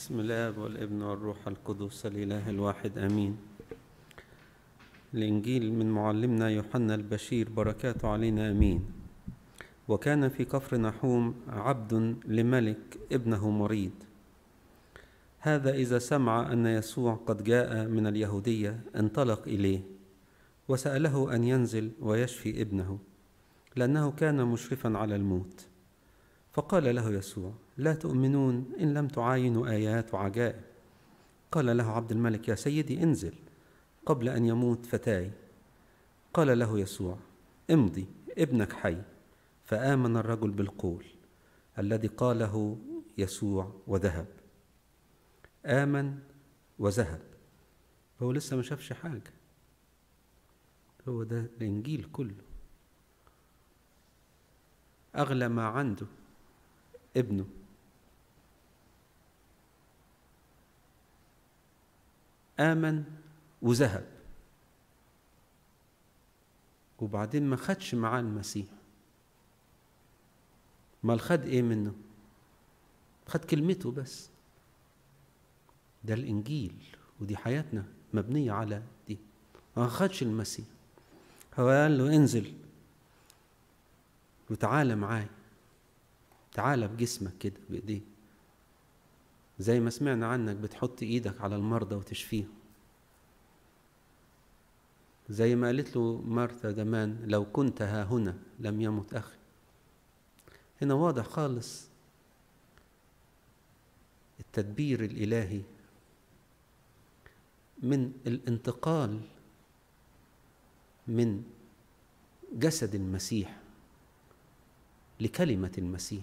بسم الله والابن والروح القدس الإله الواحد آمين الإنجيل من معلمنا يوحنا البشير بركاته علينا آمين وكان في كفر نحوم عبد لملك ابنه مريض هذا إذا سمع أن يسوع قد جاء من اليهودية انطلق إليه وسأله أن ينزل ويشفي ابنه لأنه كان مشرفا على الموت فقال له يسوع لا تؤمنون إن لم تعاينوا آيات وعجائب قال له عبد الملك يا سيدي انزل قبل أن يموت فتاي قال له يسوع امضي ابنك حي فآمن الرجل بالقول الذي قاله يسوع وذهب آمن وذهب هو لسه ما شافش حاجة هو ده الإنجيل كله أغلى ما عنده ابنه آمن وذهب وبعدين ما خدش معاه المسيح ما خد ايه منه خد كلمته بس ده الانجيل ودي حياتنا مبنيه على دي ما خدش المسيح هو قال له انزل وتعالى معايا تعالى بجسمك كده بايديه زي ما سمعنا عنك بتحط ايدك على المرضى وتشفيهم زي ما قالت له مارتا زمان لو كنت ها هنا لم يمت اخي هنا واضح خالص التدبير الالهي من الانتقال من جسد المسيح لكلمه المسيح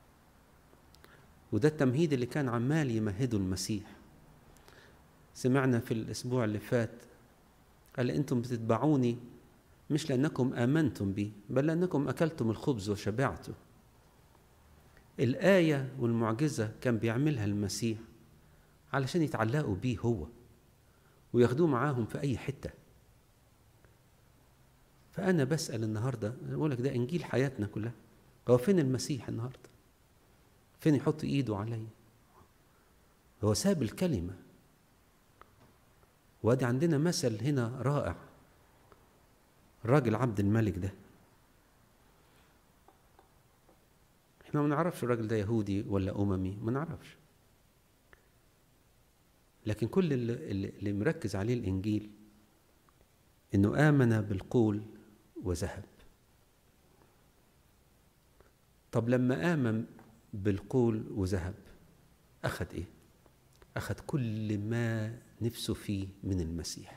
وده التمهيد اللي كان عمال يمهده المسيح سمعنا في الاسبوع اللي فات قال انتم بتتبعوني مش لانكم امنتم بي بل لانكم اكلتم الخبز وشبعتم الايه والمعجزه كان بيعملها المسيح علشان يتعلقوا بيه هو وياخدوه معاهم في اي حته فانا بسال النهارده بقول لك ده انجيل حياتنا كلها هو فين المسيح النهارده فين يحط ايده عليا هو ساب الكلمه وادي عندنا مثل هنا رائع الراجل عبد الملك ده احنا ما نعرفش الراجل ده يهودي ولا اممي ما نعرفش لكن كل اللي, اللي مركز عليه الانجيل انه امن بالقول وذهب طب لما امن بالقول وذهب اخذ ايه اخذ كل ما نفسه فيه من المسيح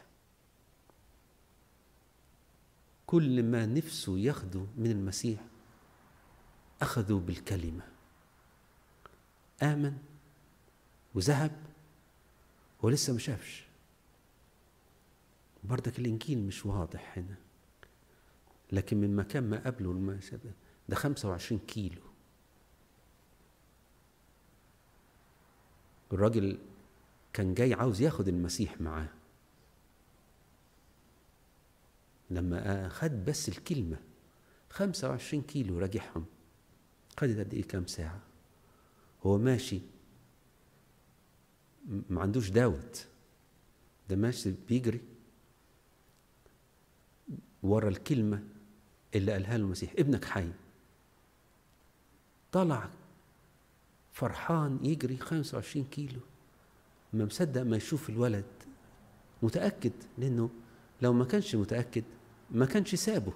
كل ما نفسه ياخده من المسيح اخذه بالكلمه امن وذهب هو لسه ما شافش بردك الانجيل مش واضح هنا لكن من مكان ما قبله ما ده 25 كيلو الراجل كان جاي عاوز ياخد المسيح معاه لما خد بس الكلمة خمسة وعشرين كيلو راجعهم خدت قد ايه كام ساعة هو ماشي ما عندوش داوت ده ماشي بيجري ورا الكلمة اللي قالها له المسيح ابنك حي طلع فرحان يجري 25 كيلو ما مصدق ما يشوف الولد متأكد لأنه لو ما كانش متأكد ما كانش سابه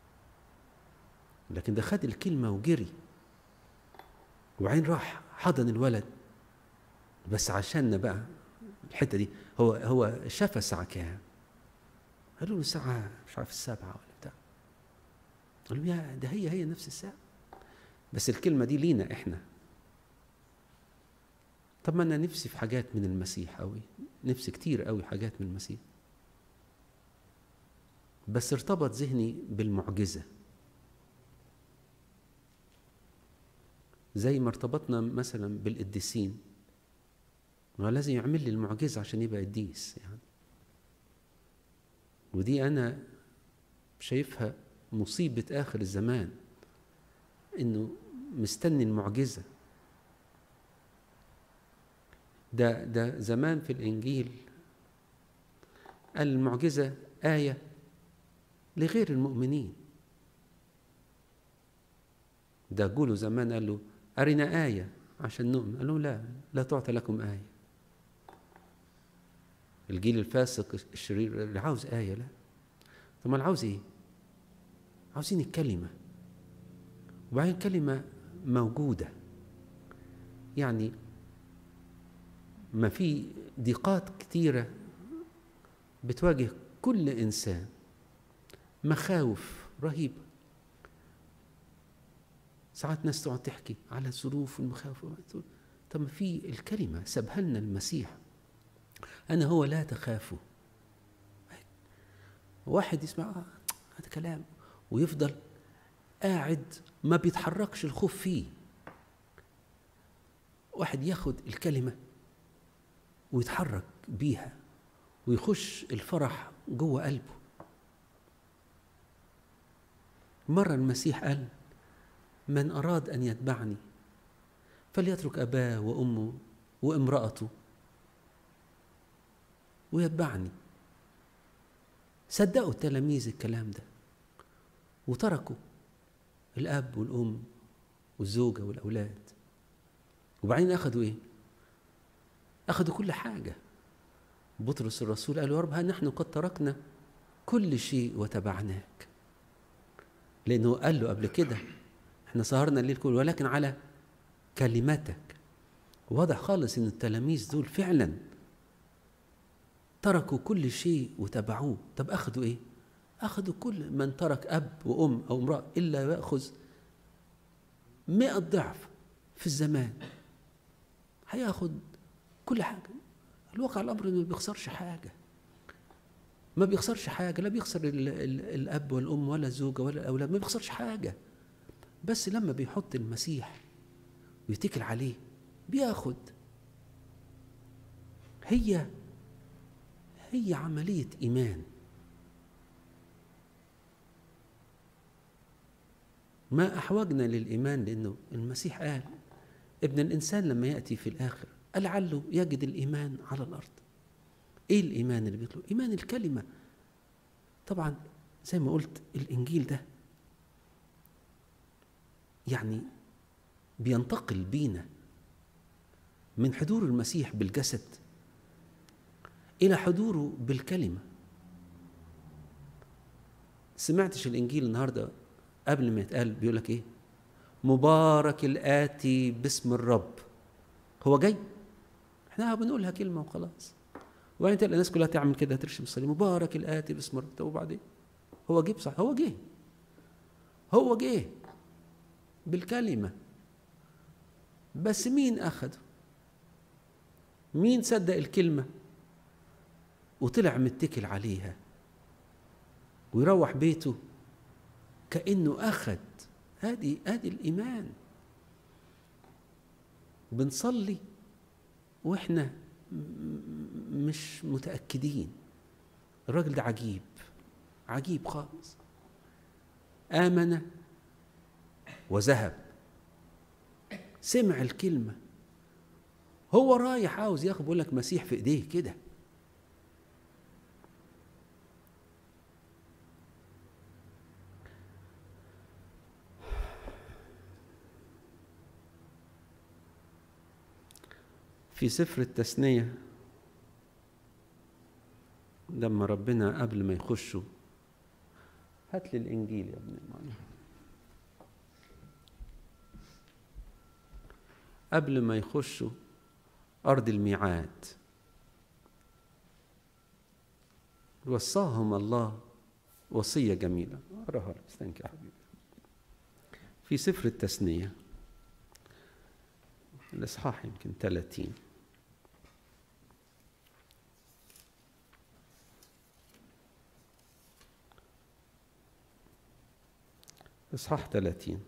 لكن ده خد الكلمة وجري وبعدين راح حضن الولد بس عشان بقى الحتة دي هو هو شاف الساعة كام قالوا له الساعة مش عارف السابعة ولا بتاع قال له يا ده هي هي نفس الساعة بس الكلمة دي لينا احنا طب ما انا نفسي في حاجات من المسيح قوي نفسي كتير قوي حاجات من المسيح بس ارتبط ذهني بالمعجزة زي ما ارتبطنا مثلا بالقديسين ما لازم يعمل لي المعجزة عشان يبقى قديس يعني ودي أنا شايفها مصيبة آخر الزمان إنه مستني المعجزة ده ده زمان في الإنجيل قال المعجزة آية لغير المؤمنين ده قولوا زمان قال له أرنا آية عشان نؤمن قال له لا لا تعطى لكم آية الجيل الفاسق الشرير اللي عاوز آية لا طب ما عاوز إيه؟ عاوزين الكلمة وبعدين الكلمة موجودة يعني ما في ضيقات كتيرة بتواجه كل إنسان مخاوف رهيبة ساعات ناس تقعد تحكي على الظروف والمخاوف طب ما في الكلمة سابها لنا المسيح أنا هو لا تخافوا واحد يسمع آه هذا كلام ويفضل قاعد ما بيتحركش الخوف فيه واحد ياخد الكلمة ويتحرك بيها ويخش الفرح جوه قلبه مرة المسيح قال من أراد أن يتبعني فليترك أباه وأمه وامرأته ويتبعني صدقوا التلاميذ الكلام ده وتركوا الأب والأم والزوجة والأولاد وبعدين أخذوا إيه؟ أخذوا كل حاجة بطرس الرسول قال يا رب ها نحن قد تركنا كل شيء وتبعناك لأنه قال له قبل كده احنا سهرنا الليل كله ولكن على كلمتك واضح خالص ان التلاميذ دول فعلا تركوا كل شيء وتبعوه طب اخذوا ايه اخذوا كل من ترك اب وام او امراه الا ياخذ مئة ضعف في الزمان هياخد كل حاجه الواقع الامر انه ما بيخسرش حاجه ما بيخسرش حاجه لا بيخسر ال ال الاب والام ولا الزوجه ولا الاولاد ما بيخسرش حاجه بس لما بيحط المسيح ويتكل عليه بياخد هي هي عمليه ايمان ما احوجنا للايمان لانه المسيح قال ابن الانسان لما ياتي في الاخر لعله يجد الايمان على الارض ايه الايمان اللي بيطلب ايمان الكلمه طبعا زي ما قلت الانجيل ده يعني بينتقل بينا من حضور المسيح بالجسد الى حضوره بالكلمه سمعتش الانجيل النهارده قبل ما يتقال بيقول لك ايه مبارك الاتي باسم الرب هو جاي احنا بنقولها كلمه وخلاص وبعدين تلاقي الناس كلها تعمل كده ترشم الصليب مبارك الاتي باسم الرب طب وبعدين هو جه بصح هو جه هو جه بالكلمه بس مين اخده مين صدق الكلمه وطلع متكل عليها ويروح بيته كانه اخذ هذه هذه الايمان بنصلي واحنا مش متاكدين الراجل ده عجيب عجيب خالص امن وذهب سمع الكلمه هو رايح عاوز ياخد بيقول لك مسيح في ايديه كده في سفر التثنية لما ربنا قبل ما يخشوا هات لي الإنجيل يا ابني معنا قبل ما يخشوا أرض الميعاد وصاهم الله وصية جميلة أقراها استنك يا حبيبي في سفر التثنية الإصحاح يمكن 30 إصحاح 30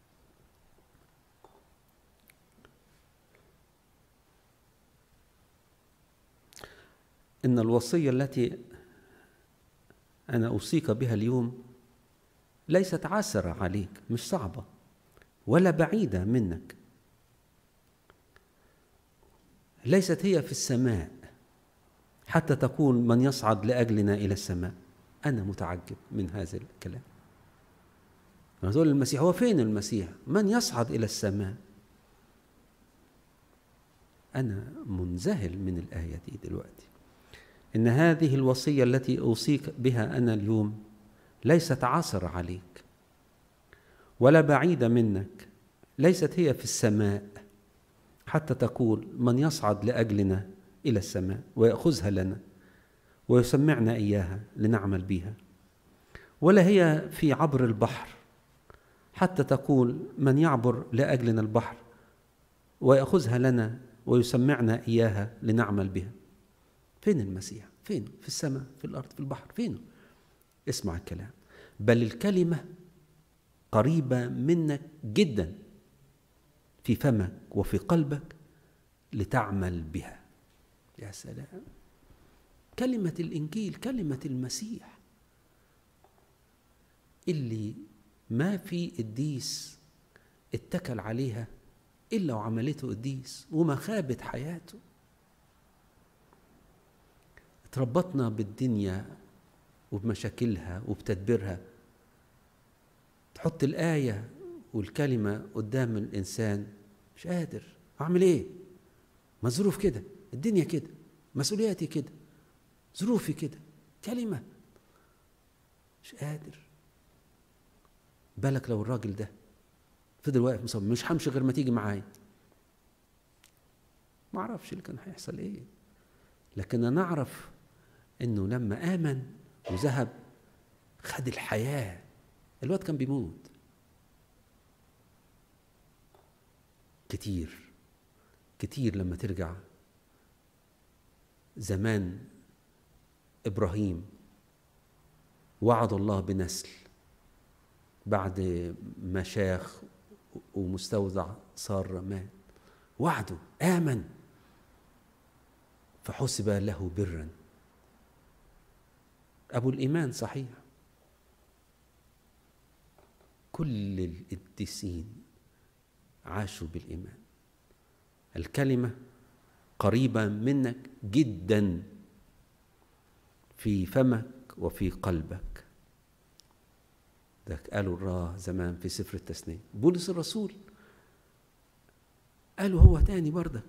إن الوصية التي أنا أوصيك بها اليوم ليست عسرة عليك مش صعبة ولا بعيدة منك ليست هي في السماء حتى تقول من يصعد لاجلنا الى السماء انا متعجب من هذا الكلام تقول المسيح هو فين المسيح من يصعد الى السماء انا منذهل من الايه دي دلوقتي ان هذه الوصيه التي اوصيك بها انا اليوم ليست عصر عليك ولا بعيده منك ليست هي في السماء حتى تقول من يصعد لاجلنا الى السماء وياخذها لنا ويسمعنا اياها لنعمل بها ولا هي في عبر البحر حتى تقول من يعبر لاجلنا البحر وياخذها لنا ويسمعنا اياها لنعمل بها فين المسيح فين في السماء في الارض في البحر فين اسمع الكلام بل الكلمه قريبه منك جدا في فمك وفي قلبك لتعمل بها يا سلام كلمة الإنجيل كلمة المسيح اللي ما في قديس اتكل عليها إلا وعملته قديس وما خابت حياته اتربطنا بالدنيا وبمشاكلها وبتدبيرها تحط الآية والكلمة قدام الإنسان مش قادر أعمل إيه؟ ما ظروف كده الدنيا كده مسؤولياتي كده ظروفي كده كلمة مش قادر بالك لو الراجل ده فضل واقف مصمم مش همشي غير ما تيجي معايا ما اعرفش اللي كان هيحصل ايه لكن انا اعرف انه لما امن وذهب خد الحياه الواد كان بيموت كتير كتير لما ترجع زمان ابراهيم وعد الله بنسل بعد ما شاخ ومستودع صار مات وعده امن فحسب له برا ابو الايمان صحيح كل القديسين عاشوا بالايمان الكلمه قريبه منك جدا في فمك وفي قلبك ده قالوا الراه زمان في سفر التثنيه بولس الرسول قالوا هو تاني بردك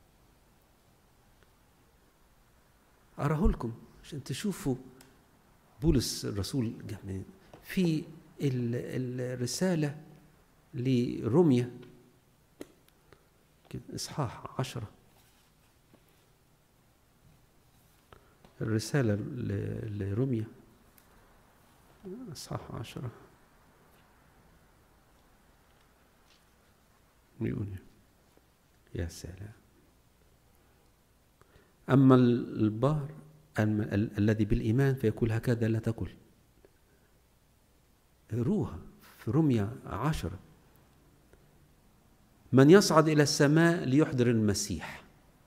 أراه لكم عشان تشوفوا بولس الرسول جميل. في الرسالة لروميا إصحاح عشرة الرسالة لروميا إصحاح عشرة يقول يا سلام أما البار الذي بالإيمان فيقول هكذا لا تقل روها في رمية عشرة من يصعد إلى السماء ليحضر المسيح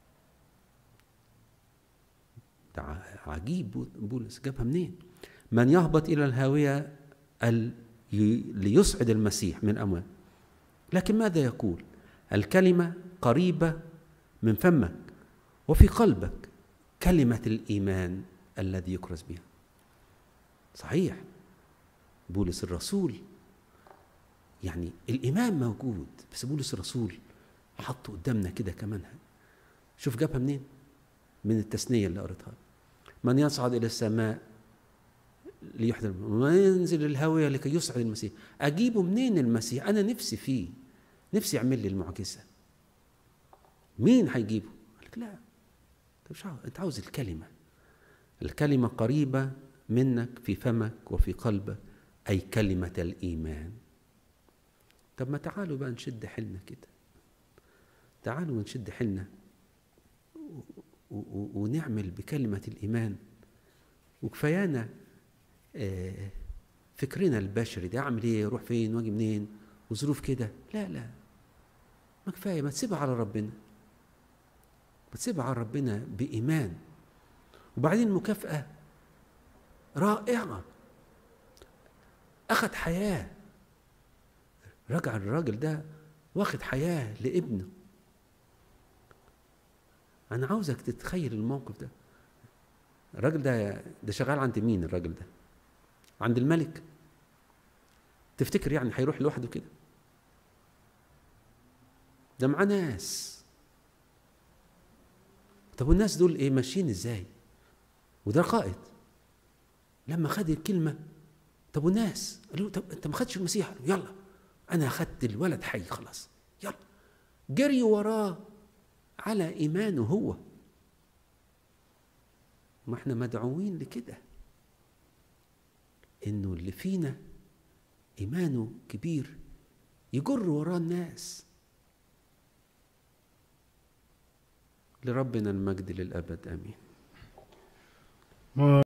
ده عجيب بولس جابها منين من يهبط إلى الهاوية ليصعد المسيح من أموال لكن ماذا يقول الكلمة قريبة من فمك وفي قلبك كلمة الإيمان الذي يكرز بها صحيح بولس الرسول يعني الإيمان موجود بس بولس الرسول حطه قدامنا كده كمان شوف جابها منين من التثنية اللي قريتها من يصعد إلى السماء ليحضر ومن ينزل الهاوية لكي يصعد المسيح أجيبه منين المسيح أنا نفسي فيه نفسي يعمل لي المعجزة مين هيجيبه قال لك لا انت مش عاوز انت عاوز الكلمة الكلمة قريبة منك في فمك وفي قلبك أي كلمة الإيمان طب ما تعالوا بقى نشد حيلنا كده تعالوا نشد حيلنا ونعمل بكلمة الإيمان وكفايانا فكرنا البشري ده أعمل إيه أروح فين وأجي منين وظروف كده لا لا ما كفاية ما تسيبها على ربنا ما تسيبها على ربنا بإيمان وبعدين مكافأة رائعة أخذ حياة رجع الراجل ده واخد حياة لابنه انا عاوزك تتخيل الموقف ده الراجل ده ده شغال عند مين الراجل ده عند الملك تفتكر يعني هيروح لوحده كده ده معاه ناس طب والناس دول ايه ماشيين ازاي وده قائد لما خد الكلمة طب والناس قالوا له طب انت ما خدش المسيح قال له يلا انا اخدت الولد حي خلاص يلا جري وراه على ايمانه هو ما احنا مدعوين لكده انه اللي فينا ايمانه كبير يجر وراه الناس لربنا المجد للابد امين